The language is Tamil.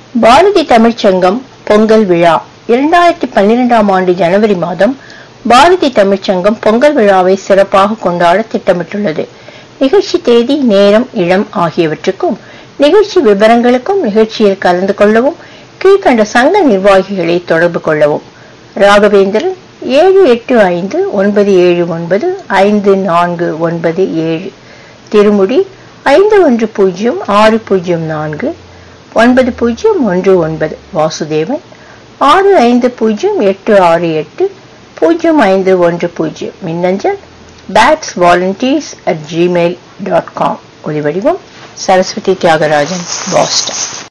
பாரதி தமிழ்ச்சங்கம் பொங்கல் விழா இரண்டாயிரத்தி பன்னிரெண்டாம் ஆண்டு ஜனவரி மாதம் பாரதி தமிழ்ச்சங்கம் பொங்கல் விழாவை சிறப்பாக கொண்டாட திட்டமிட்டுள்ளது நிகழ்ச்சி தேதி நேரம் இடம் ஆகியவற்றுக்கும் நிகழ்ச்சி விவரங்களுக்கும் நிகழ்ச்சியில் கலந்து கொள்ளவும் கீழ்கண்ட சங்க நிர்வாகிகளை தொடர்பு கொள்ளவும் ராகவேந்திரன் ஏழு எட்டு ஐந்து ஒன்பது ஏழு ஒன்பது ஐந்து நான்கு ஒன்பது ஏழு திருமுடி ஐந்து ஒன்று பூஜ்ஜியம் ஆறு பூஜ்ஜியம் நான்கு ஒன்பது பூஜ்ஜியம் ஒன்று ஒன்பது வாசுதேவன் ஆறு ஐந்து பூஜ்ஜியம் எட்டு ஆறு எட்டு பூஜ்ஜியம் ஐந்து ஒன்று பூஜ்ஜியம் மின்னஞ்சல் bats volunteers at Gmail dot com ஒலிவடிவம் சரஸ்வதி தியாகராஜன் பாஸ்டன்